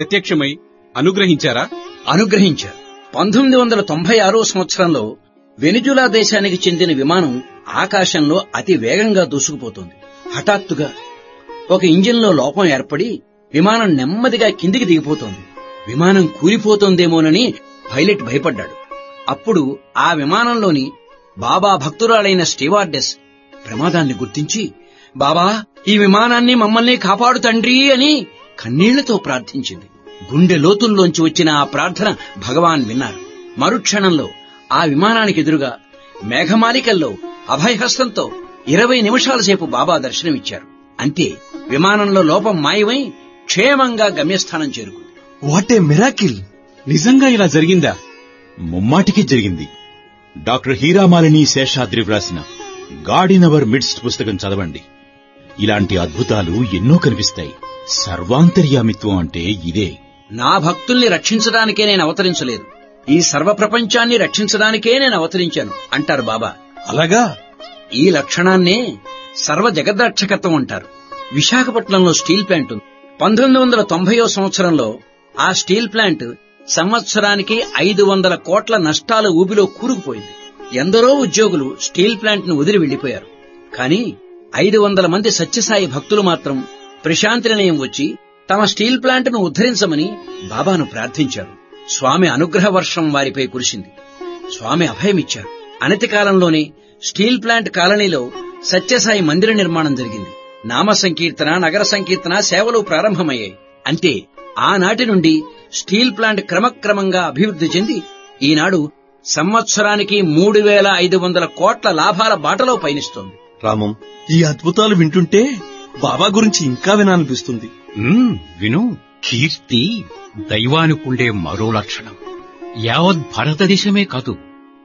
ప్రత్యక్షమై అనుగ్రహించారా అనుగ్రహించారు పంతొమ్మిది వందల తొంభై ఆరో సంవత్సరంలో వెనిజులా దేశానికి చెందిన విమానం ఆకాశంలో అతి వేగంగా దూసుకుపోతోంది హఠాత్తుగా ఒక ఇంజిన్లో లోపం ఏర్పడి విమానం నెమ్మదిగా కిందికి దిగిపోతోంది విమానం కూలిపోతోందేమోనని పైలట్ భయపడ్డాడు అప్పుడు ఆ విమానంలోని బాబా భక్తురాలైన స్టీవార్డెస్ ప్రమాదాన్ని గుర్తించి బాబా ఈ విమానాన్ని మమ్మల్ని కాపాడు తండ్రి అని కన్నీళ్లతో ప్రార్థించింది గుండె లోతుల్లోంచి వచ్చిన ఆ ప్రార్థన భగవాన్ విన్నారు మరుక్షణంలో ఆ విమానానికి ఎదురుగా మేఘమాలికల్లో అభయహస్తంతో ఇరవై నిమిషాల సేపు బాబా దర్శనమిచ్చారు అంతే విమానంలో లోపం మాయమై క్షేమంగా గమ్యస్థానం చేరుకుంది వాట్ ఏ మిరాకిల్ నిజంగా ఇలా జరిగిందా ముమ్మాటికి జరిగింది డాక్టర్ హీరామాలిని శేషాద్రి వ్రాసిన గాడ్ ఇన్ అవర్ మిడ్స్ట్ పుస్తకం చదవండి ఇలాంటి అద్భుతాలు ఎన్నో కనిపిస్తాయి సర్వాంతర్యామిత్వం అంటే ఇదే నా భక్తుల్ని రక్షించడానికే నేను అవతరించలేదు ఈ సర్వ ప్రపంచాన్ని రక్షించడానికే నేను అవతరించాను అంటారు బాబా అలాగా ఈ లక్షణాన్నే సర్వ జగద్రక్షకత్వం అంటారు విశాఖపట్నంలో స్టీల్ ప్లాంట్ ఉంది పంతొమ్మిది వందల తొంభైయో సంవత్సరంలో ఆ స్టీల్ ప్లాంట్ సంవత్సరానికి ఐదు వందల కోట్ల నష్టాల ఊబిలో కూరుకుపోయింది ఎందరో ఉద్యోగులు స్టీల్ ప్లాంట్ ను వదిలి వెళ్లిపోయారు కానీ ఐదు వందల మంది సత్యసాయి భక్తులు మాత్రం ప్రశాంతి నిలయం వచ్చి తమ స్టీల్ ప్లాంట్ ను ఉద్ధరించమని బాబాను ప్రార్థించారు స్వామి అనుగ్రహ వర్షం వారిపై కురిసింది స్వామి అభయమిచ్చారు అనతి కాలంలోనే స్టీల్ ప్లాంట్ కాలనీలో సత్యసాయి మందిర నిర్మాణం జరిగింది నామ సంకీర్తన నగర సంకీర్తన సేవలు ప్రారంభమయ్యాయి అంటే ఆనాటి నుండి స్టీల్ ప్లాంట్ క్రమక్రమంగా అభివృద్ధి చెంది ఈనాడు సంవత్సరానికి మూడు వేల ఐదు వందల కోట్ల లాభాల బాటలో పయనిస్తోంది రామం ఈ అద్భుతాలు వింటుంటే బాబా గురించి ఇంకా వినాలనిపిస్తుంది ఉమ్, విను కీర్తి దైవానికుండే మరో లక్షణం యావత్ భారతదేశమే కాదు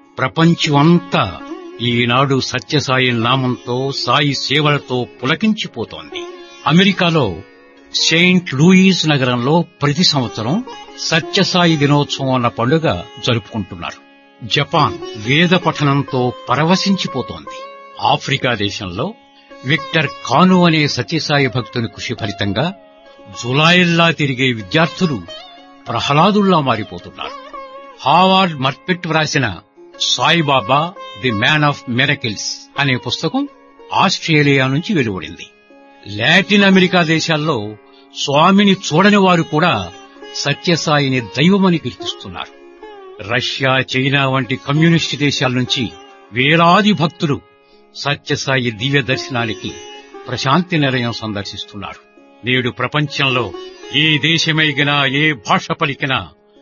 ప్రపంచమంతా ఈనాడు సత్యసాయి నామంతో సాయి సేవలతో పులకించిపోతోంది అమెరికాలో సెయింట్ లూయిస్ నగరంలో ప్రతి సంవత్సరం సత్యసాయి దినోత్సవం అన్న పండుగ జరుపుకుంటున్నారు జపాన్ వేద పఠనంతో పరవశించిపోతోంది ఆఫ్రికా దేశంలో విక్టర్ కాను అనే సత్యసాయి భక్తుని కృషి ఫలితంగా జులాయిల్లా తిరిగే విద్యార్థులు ప్రహ్లాదుల్లా మారిపోతున్నారు హావార్డ్ మర్పెట్ వ్రాసిన Saibaba the man of miracles అనే పుస్తకం ఆస్ట్రేలియా నుంచి వెలువడింది లాటిన్ అమెరికా దేశాల్లో స్వామిని చూడని వారు కూడా సత్యసాయిని దైవమని కీర్తిస్తున్నారు రష్యా చైనా వంటి కమ్యూనిస్టు దేశాల నుంచి వేలాది భక్తులు సత్యసాయి దివ్య దర్శనానికి ప్రశాంతి నిలయం సందర్శిస్తున్నారు నేడు ప్రపంచంలో ఏ దేశమైగినా ఏ భాష పలికినా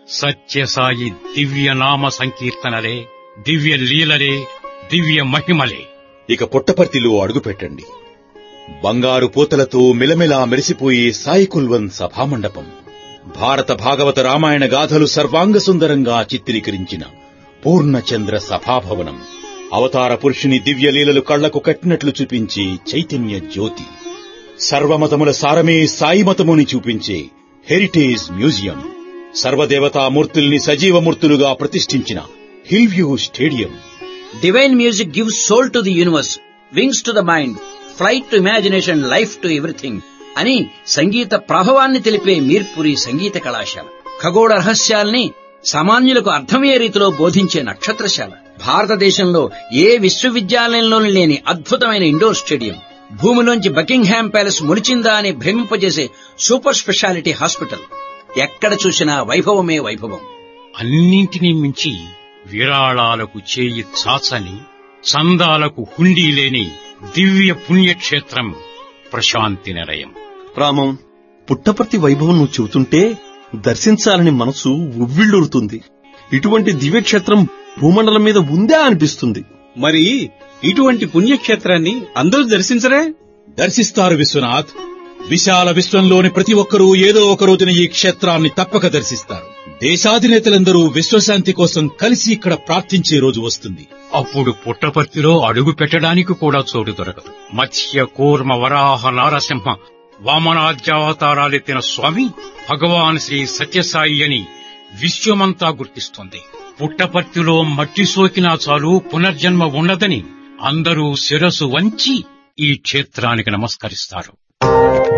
సత్యసాయి దివ్య నామ సంకీర్తనలే దివ్య లీలలే దివ్య మహిమలే ఇక పుట్టపర్తిలో అడుగుపెట్టండి బంగారు పూతలతో మిలమిలా మెరిసిపోయే సాయి కుల్వన్ సభామండపం భారత భాగవత రామాయణ గాథలు సర్వాంగ సుందరంగా చిత్రీకరించిన పూర్ణచంద్ర సభాభవనం అవతార పురుషుని దివ్యలీలలు కళ్లకు కట్టినట్లు చూపించే చైతన్య జ్యోతి సర్వమతముల సారమే సాయి మతముని చూపించే హెరిటేజ్ మ్యూజియం సర్వదేవతామూర్తుల్ని సజీవమూర్తులుగా ప్రతిష్ఠించిన hill view stadium divine music gives soul to the universe wings to the mind flight to imagination life to everything అని సంగీత ప్రభావాన్ని తెలిపే మీర్పురి సంగీత కళాశాల ఖగోళ రహస్యాల్ని సామాన్యులకు అర్థమయ్యే రీతిలో బోధించే నక్షత్రశాల భారతదేశంలో ఏ విశ్వవిద్యాలయంలోనూ లేని అద్భుతమైన ఇండోర్ స్టేడియం భూమిలోంచి బకింగ్హామ్ ప్యాలెస్ మొలిచిందా అని భ్రమింపజేసే సూపర్ స్పెషాలిటీ హాస్పిటల్ ఎక్కడ చూసినా వైభవమే వైభవం అన్నింటినీ మించి విరాళాలకు చేయి చాచని చందాలకు హుండీ లేని దివ్య పుణ్యక్షేత్రం ప్రశాంతి నిలయం రామం పుట్టపర్తి వైభవం నువ్వు చెబుతుంటే దర్శించాలని మనసు ఉవ్విళ్ళూరుతుంది ఇటువంటి దివ్యక్షేత్రం భూమండలం మీద ఉందా అనిపిస్తుంది మరి ఇటువంటి పుణ్యక్షేత్రాన్ని అందరూ దర్శించరే దర్శిస్తారు విశ్వనాథ్ విశాల విశ్వంలోని ప్రతి ఒక్కరూ ఏదో ఒక రోజున ఈ క్షేత్రాన్ని తప్పక దర్శిస్తారు దేశాధినేతలందరూ విశ్వశాంతి కోసం కలిసి ఇక్కడ ప్రార్థించే రోజు వస్తుంది అప్పుడు పుట్టపర్తిలో అడుగు పెట్టడానికి కూడా చోటు దొరకదు మత్స్య కూర్మ వరాహ నారసింహ వామనాద్యావతారాలెత్తిన స్వామి భగవాన్ శ్రీ సత్యసాయి అని విశ్వమంతా గుర్తిస్తోంది పుట్టపర్తిలో మట్టి సోకినా చాలు పునర్జన్మ ఉండదని అందరూ శిరసు వంచి ఈ క్షేత్రానికి నమస్కరిస్తారు